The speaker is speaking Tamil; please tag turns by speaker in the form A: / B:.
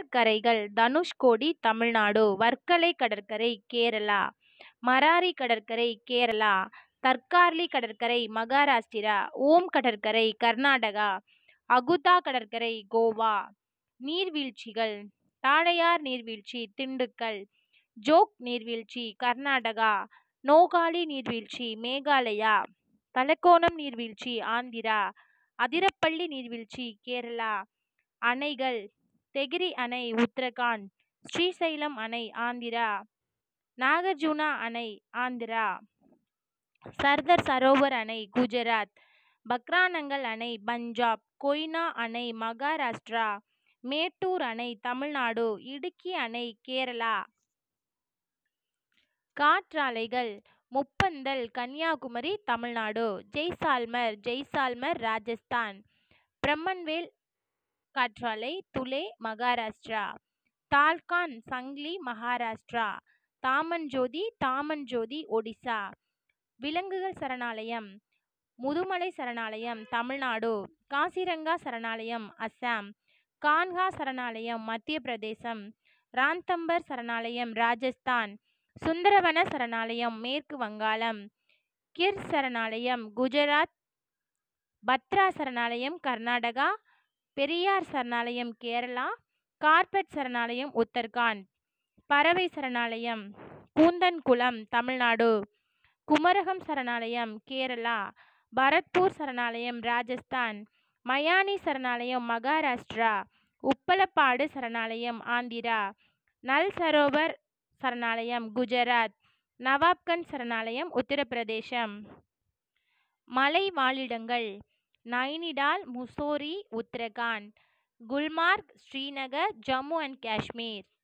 A: கடற்கரைகள் தனுஷ்கோடி தமிழ்நாடு வர்க்கலை கடற்கரை கேரளா மராரி கடற்கரை கேரளா தர்கார்லி கடற்கரை மகாராஷ்டிரா ஓம் கடற்கரை கர்நாடகா அகுதா கடற்கரை கோவா நீர்வீழ்ச்சிகள் தாடையார் நீர்வீழ்ச்சி திண்டுக்கல் ஜோக் நீர்வீழ்ச்சி கர்நாடகா நோகாலி நீர்வீழ்ச்சி மேகாலயா தலக்கோணம் நீர்வீழ்ச்சி ஆந்திரா அதிரப்பள்ளி நீர்வீழ்ச்சி கேரளா அணைகள் தெகிரி அணை உத்தரகாண்ட் ஸ்ரீசைலம் அணை ஆந்திரா நாகார்ஜுனா அணை ஆந்திரா சர்தார் சரோவர் அணை குஜராத் பக்ரானங்கல் அணை பஞ்சாப் கொய்னா அணை மகாராஷ்டிரா மேட்டூர் அணை தமிழ்நாடு இடுக்கி அணை கேரளா காற்றாலைகள் முப்பந்தல் கன்னியாகுமரி தமிழ்நாடு ஜெய்சால்மர் ஜெய்சால்மர் ராஜஸ்தான் பிரம்மன்வேல் காற்றாலை துலே மகாராஷ்டிரா தால்கான் சங்லி மகாராஷ்டிரா தாமன்ஜோதி தாமன்ஜோதி ஒடிசா விலங்குகள் சரணாலயம் முதுமலை சரணாலயம் தமிழ்நாடு காசிரங்கா சரணாலயம் அஸ்ஸாம் கான்ஹா சரணாலயம் மத்திய பிரதேசம் ராந்தம்பர் சரணாலயம் ராஜஸ்தான் சுந்தரவன சரணாலயம் மேற்கு வங்காளம் கிர் சரணாலயம் குஜராத் பத்ரா சரணாலயம் கர்நாடகா பெரியார் சரணாலயம் கேரளா கார்பெட் சரணாலயம் உத்தரகாண்ட் பறவை சரணாலயம் கூந்தன்குளம் தமிழ்நாடு குமரகம் சரணாலயம் கேரளா பரத்பூர் சரணாலயம் ராஜஸ்தான் மயானி சரணாலயம் மகாராஷ்டிரா உப்பலப்பாடு சரணாலயம் ஆந்திரா நல் சரோவர் சரணாலயம் குஜராத் நவாப்கஞ்ச் சரணாலயம் உத்தரப்பிரதேசம் மலை வாழிடங்கள் நைனிடால் முசோரி உத்தரகாண்ட் குல்மார்க் ஸ்ரீநகர் ஜம்மு அண்ட் காஷ்மீர்